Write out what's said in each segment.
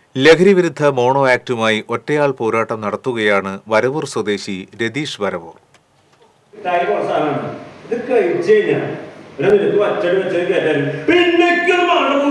ലഹരി വിരുദ്ധ മോണോ ആക്ടുമായി ഒറ്റയാൾ പോരാട്ടം നടത്തുകയാണ് വരവൂർ സ്വദേശി രതീഷ് വരവൂർ തായി കുറച്ച് സാധനമാണ് ഇത് കഴിച്ചു കഴിഞ്ഞാൽ ഒരു നിനക്ക് വച്ചടി വെച്ചത് കേട്ടാലും പിന്നൊക്കെ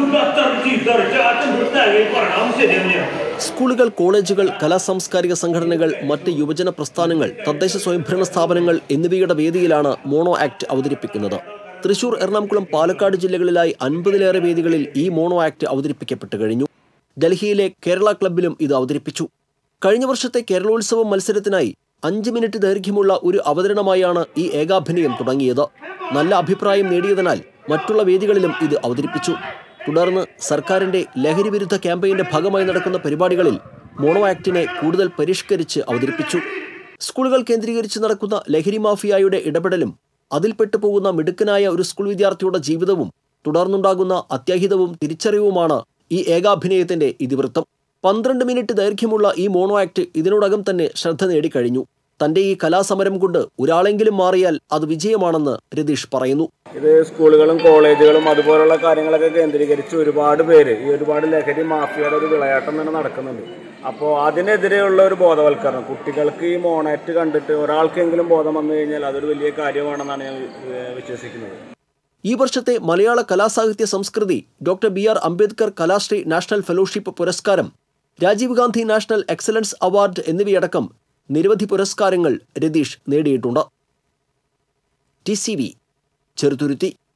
പറയണം ശരിയാണ് സ്കൂളുകൾ കോളേജുകൾ കലാസാംസ്കാരിക സംഘടനകൾ മറ്റ് യുവജന പ്രസ്ഥാനങ്ങൾ തദ്ദേശ സ്വയംഭരണ സ്ഥാപനങ്ങൾ എന്നിവയുടെ വേദിയിലാണ് മോണോ ആക്ട് അവതരിപ്പിക്കുന്നത് തൃശൂർ എറണാകുളം പാലക്കാട് ജില്ലകളിലായി അൻപതിലേറെ വേദികളിൽ ഈ മോണോ ആക്ട് അവതരിപ്പിക്കപ്പെട്ടു കഴിഞ്ഞു ഡൽഹിയിലെ കേരള ക്ലബിലും ഇത് അവതരിപ്പിച്ചു കഴിഞ്ഞ വർഷത്തെ കേരളോത്സവം മത്സരത്തിനായി അഞ്ച് മിനിറ്റ് ദൈർഘ്യമുള്ള ഒരു അവതരണമായാണ് ഈ ഏകാഭിനയം തുടങ്ങിയത് നല്ല അഭിപ്രായം നേടിയതിനാൽ മറ്റുള്ള വേദികളിലും ഇത് അവതരിപ്പിച്ചു തുടർന്ന് സർക്കാരിന്റെ ലഹരി വിരുദ്ധ ക്യാമ്പയിന്റെ ഭാഗമായി നടക്കുന്ന പരിപാടികളിൽ മോണോ ആക്ടിനെ കൂടുതൽ പരിഷ്കരിച്ച് അവതരിപ്പിച്ചു സ്കൂളുകൾ കേന്ദ്രീകരിച്ച് നടക്കുന്ന ലഹരി മാഫിയായുടെ ഇടപെടലും അതിൽപ്പെട്ടു പോകുന്ന മിടുക്കനായ ഒരു സ്കൂൾ വിദ്യാർത്ഥിയുടെ ജീവിതവും തുടർന്നുണ്ടാകുന്ന അത്യാഹിതവും തിരിച്ചറിവുമാണ് ഈ ഏകാഭിനയത്തിന്റെ ഇതിവൃത്തം പന്ത്രണ്ട് മിനിറ്റ് ദൈർഘ്യമുള്ള ഈ മോണോ ആക്ട് ഇതിനോടകം തന്നെ ശ്രദ്ധ നേടിക്കഴിഞ്ഞു തന്റെ ഈ കലാസമരം കൊണ്ട് ഒരാളെങ്കിലും മാറിയാൽ അത് വിജയമാണെന്ന് രതീഷ് പറയുന്നു ഇത് സ്കൂളുകളും കോളേജുകളും അതുപോലുള്ള കാര്യങ്ങളൊക്കെ കേന്ദ്രീകരിച്ച് ഒരുപാട് പേര് ഈ ഒരുപാട് ലഹരി മാഫിയയുടെ ഒരു വിളയാട്ടം തന്നെ നടക്കുന്നുണ്ട് അപ്പോൾ അതിനെതിരെയുള്ള ഒരു ബോധവൽക്കരണം കുട്ടികൾക്ക് ഈ മോണാറ്റ് കണ്ടിട്ട് ഒരാൾക്കെങ്കിലും ബോധം വന്നു കഴിഞ്ഞാൽ അതൊരു വലിയ കാര്യമാണെന്നാണ് ഞാൻ ഏഹ്, വിശ്വസിക്കുന്നത് ഈ വർഷത്തെ മലയാള കലാസാഹിത്യ സംസ്കൃതി doctor B R Ambedkar Kalashri national fellowship പുരസ്കാരം Rajiv Gandhi national excellence award എന്നിവയടക്കം നിരവധി പുരസ്കാരങ്ങൾ രതീഷ് നേടിയിട്ടുണ്ട് ടി സി വി ചെറുതുരുത്തി